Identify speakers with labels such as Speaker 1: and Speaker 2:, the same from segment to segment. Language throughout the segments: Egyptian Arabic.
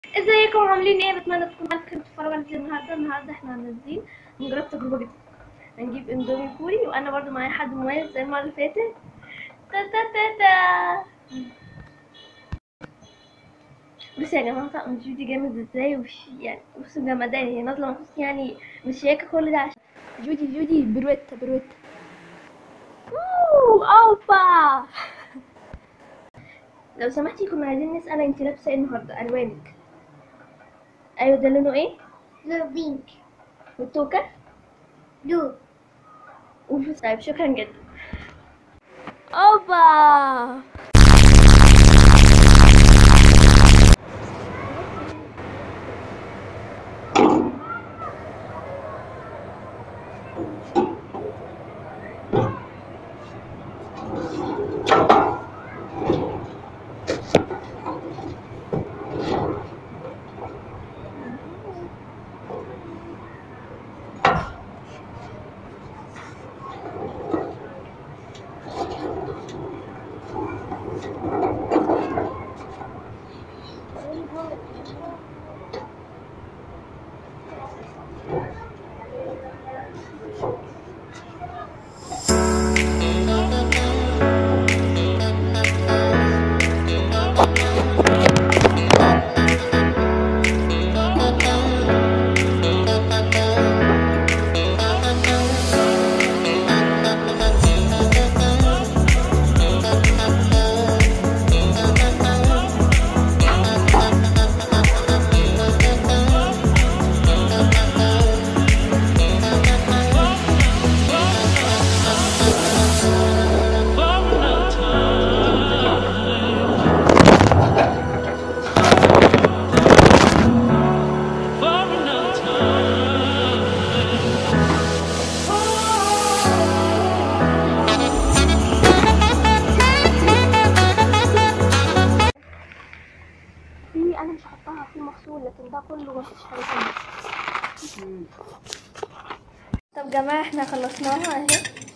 Speaker 1: ازيكم عاملين ايه بتمنى تكونوا على خير بتتفرجوا على الفيديو النهارده النهارده احنا نازلين نجرب تجربه جديده هنجيب اندومي كوري وانا برضو معايا حد مميز زي المره اللي فاتت تا تا تا تا بصوا يا جماعه طقم جودي جامد ازاي وش يعني بصوا جمدان هي نازله مخصوص يعني مش هيك كل ده عشان جودي جودي برويتا برويتا اوه اوبا لو سمحتي كنا عايزين نسأل انت لابسه ايه النهارده الوانك ايوه ده لونه ايه
Speaker 2: لو بينك
Speaker 1: والتوكه
Speaker 2: دو
Speaker 1: وفي طيب شكرا جدا اوبا في انا مش هحطها في مغسول لكن ده كله مفيش حاجه تانية طب جماعه احنا خلصناها اهي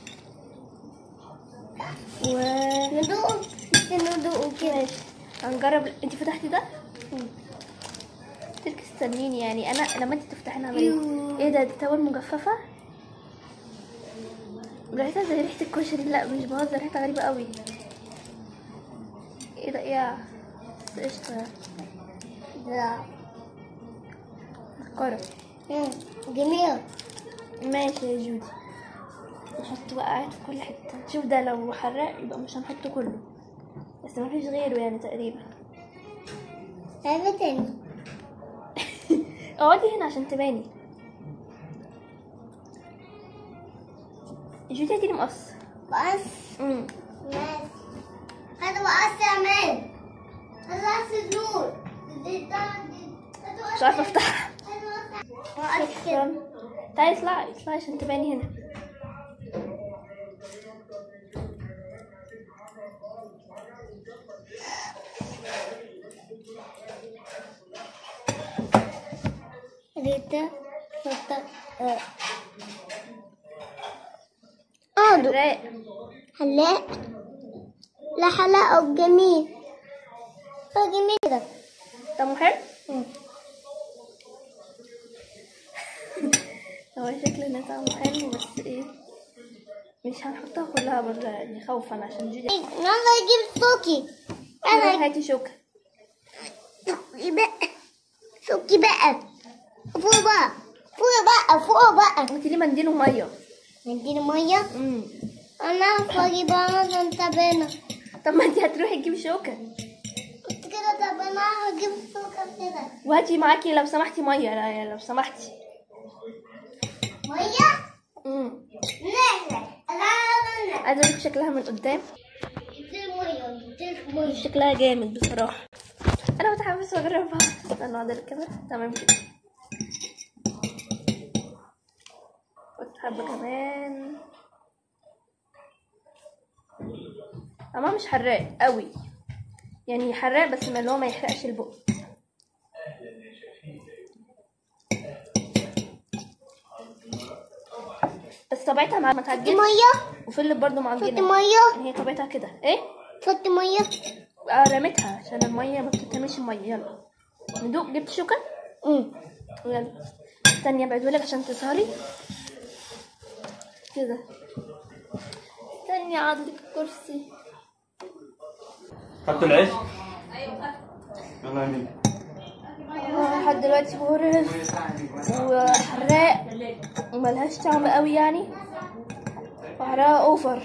Speaker 1: و
Speaker 2: ندوق ندوق كده
Speaker 1: ماشي هنجرب انت فتحتي ده تلك استنيني يعني انا لما انت تفتحي نعمل ايه
Speaker 2: يو.
Speaker 1: ايه ده دي توابل مجففه ريحتها زي ريحه الكشري لا مش بهزر ريحتها غريبه قوي ايه ده ايه بس قشطه
Speaker 2: لا
Speaker 1: كرم
Speaker 2: مم. جميل
Speaker 1: ماشي يا جودي نحط بقى قاعد في كل حته شوف ده لو حراق يبقى مش هنحطه كله بس ما فيش غيره يعني تقريبا
Speaker 2: هذا تاني
Speaker 1: اقعدي هنا عشان تباني جودي هاتي لي مقص
Speaker 2: بس
Speaker 1: امم
Speaker 2: ماشي هذا مقص كمان هذا مقص نور
Speaker 1: مش عارفه افتحها
Speaker 2: مقص كده
Speaker 1: شكرا تعالي اطلعي اطلعي عشان تباني هنا
Speaker 2: ريتا فتا اه دو
Speaker 1: حراق
Speaker 2: حلاق لا حلاق جميل اه جميل كده
Speaker 1: طعمه حلو هو شكله انه طعمه حلو بس ايه مش هنحطها كلها برضه يعني خوفا عشان جودي
Speaker 2: يلا اجيب سوكي يلا
Speaker 1: هاتي شوكة
Speaker 2: سوكي بقى سوكي بقى فوق بقى فوق بقى فوق بقى
Speaker 1: انت ليه منديل وميه
Speaker 2: نديله ميه
Speaker 1: امم
Speaker 2: انا فوقي بقى مثلا تعبانه
Speaker 1: طب ما انت هتروحي تجيبي شوكة
Speaker 2: كنت كده تعبانه هجيب سوكي كده
Speaker 1: وهاتي معاكي لو سمحتي ميه لا لو سمحتي
Speaker 2: ميه
Speaker 1: امم
Speaker 2: نحن لا لا
Speaker 1: عايزه اوريك شكلها من قدام
Speaker 2: نديله ميه نديله ميه
Speaker 1: شكلها جامد بصراحه انا متحمس اجربها استنى اعدل الكاميرا تمام كده حط حبه كمان اما مش حراق قوي يعني حراق بس ما اللي هو ما يحرقش البق بس طبيعتها ما ما تعجنش
Speaker 2: ميه
Speaker 1: وفلت برضه
Speaker 2: حط
Speaker 1: معجنه
Speaker 2: ميه
Speaker 1: يعني هي طبيعتها كده ايه
Speaker 2: حط ميه
Speaker 1: اه رميتها عشان الميه ما بتترميش الميه يلا ندوق جبت شوكة
Speaker 2: امم
Speaker 1: يلا استني ابعدهولك عشان تسهري كده استني اقعد لك الكرسي
Speaker 3: خدتوا العيش؟ يلا يا مين
Speaker 1: هو لحد دلوقتي مقرف وحراق وملهاش طعم قوي يعني وحراق اوفر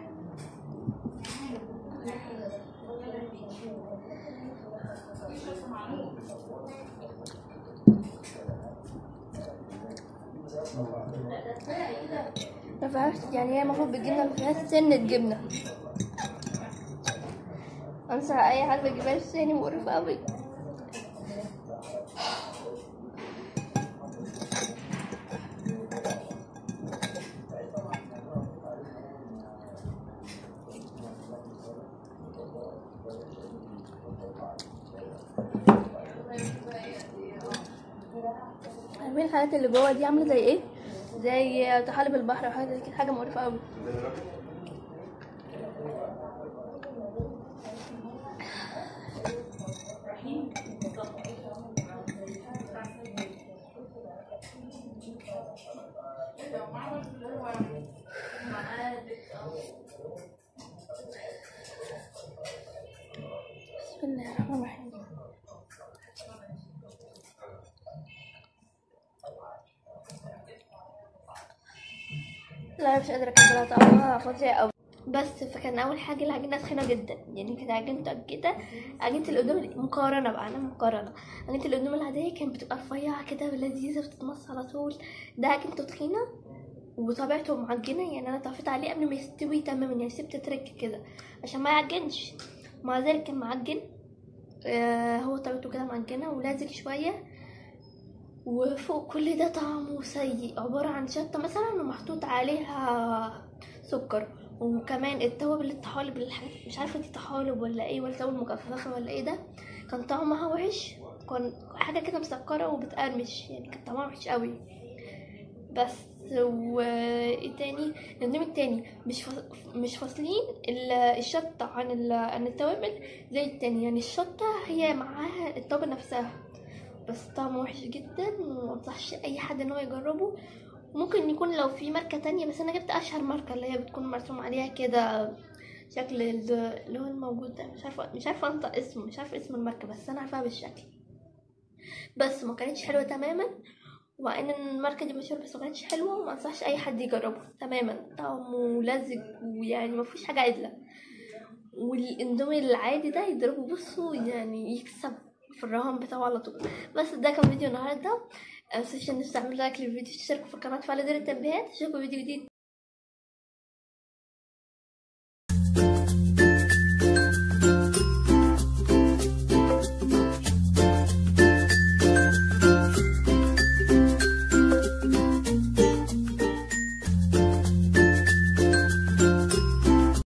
Speaker 1: ما فيهاش يعني هي المفروض بالجبنة ما فيهاش سنة جبنة انصح اي حد ما يجيبهاش تاني مقرف قوي عارفين الحاجات اللي جوه دي عامله زي ايه زي طحالب البحر وحاجه زي كده حاجه مقرفه قوي بسم الله الرحمن الرحيم لا مش قادرة أكملها طعمها فظيع أوي بس فكان أول حاجة العجينة سخينة جدا يعني كانت عجينة كده عجينة القدام مقارنة بقى أنا مقارنة عجينة القدام العادية كانت بتبقى رفيعة كده ولذيذة وتتمص على طول ده عجينته تخينة وطبيعته معجنة يعني أنا طفيت عليه قبل ما يستوي تماما يعني سبت ترك كده عشان ما يعجنش مع ذلك كان معجن آه هو طبيعته كده معجنة ولازق شوية وفوق كل ده طعمه سيء عبارة عن شطة مثلا ومحطوط عليها سكر وكمان التوابل الطحالب الحاجات مش عارفة دي طحالب ولا ايه ولا توابل مجففة ولا ايه ده كان طعمها وحش كان حاجة كده مسكرة وبتقرمش يعني كان طعمها وحش قوي بس و ايه تاني النظام التاني مش فاص... مش فاصلين ال- الشطة عن ال... عن التوابل زي التاني يعني الشطة هي معاها التوابل نفسها بس طعمه وحش جدا ومنصحش اي حد ان هو يجربه ممكن يكون لو في ماركة تانية بس انا جبت اشهر ماركة اللي هي بتكون مرسوم عليها كده شكل ال- اللي هو الموجود ده مش عارفة مش عارفة انطق اسمه مش عارفة اسم الماركة بس انا عارفاها بالشكل بس ما كانتش حلوة تماما ومع ان الماركة دي مشهورة بس ما كانتش حلوة وما انصحش اي حد يجربه تماما طعمه لزج ويعني ما فيهوش حاجة عدلة والاندومي العادي ده يضربه بصوا يعني يكسب في الرهان بتاعه على طول بس ده كان فيديو النهارده متنسوش ان تعملوا لايك للفيديو تشتركوا في القناه وتفعلوا زر التنبيهات اشوفكم فيديو جديد